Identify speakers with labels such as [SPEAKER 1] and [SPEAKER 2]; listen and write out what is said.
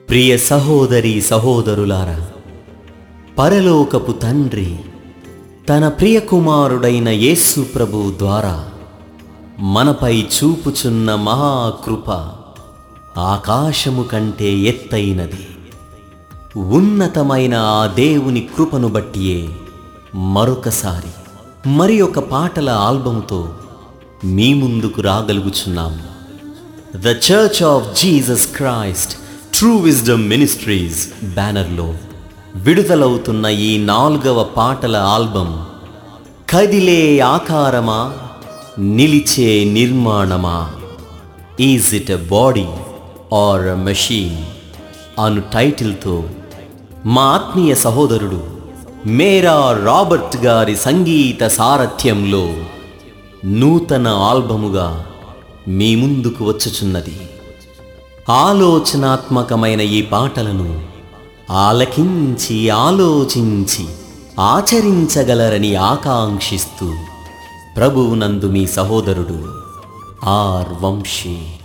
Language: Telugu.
[SPEAKER 1] ప్రియ సహోదరి సహోదరులారా పరలోకపు తండ్రి తన ప్రియ కుమారుడైన యేసు ప్రభు ద్వారా మనపై చూపుచున్న మహాకృప ఆకాశము కంటే ఎత్తైనది ఉన్నతమైన ఆ దేవుని కృపను బట్టియే మరొకసారి మరి ఒక పాటల ఆల్బముతో మీ ముందుకు రాగలుగుచున్నాం the church of Jesus Christ true wisdom ministries బ్యానర్లో విడుదలవుతున్న ఈ నాలుగవ పాటల ఆల్బం కదిలే ఆకారమా నిలిచే నిర్మాణమా is it a body or a machine అను టైటిల్తో మా ఆత్మీయ సహోదరుడు మేరా రాబర్ట్ గారి సంగీత సారథ్యంలో నూతన ఆల్బముగా మీ ముందుకు వచ్చుచున్నది ఆలోచనాత్మకమైన ఈ పాటలను ఆలకించి ఆలోచించి ఆచరించగలరని ఆకాంక్షిస్తూ ప్రభువునందు మీ సహోదరుడు ఆర్ వంశీ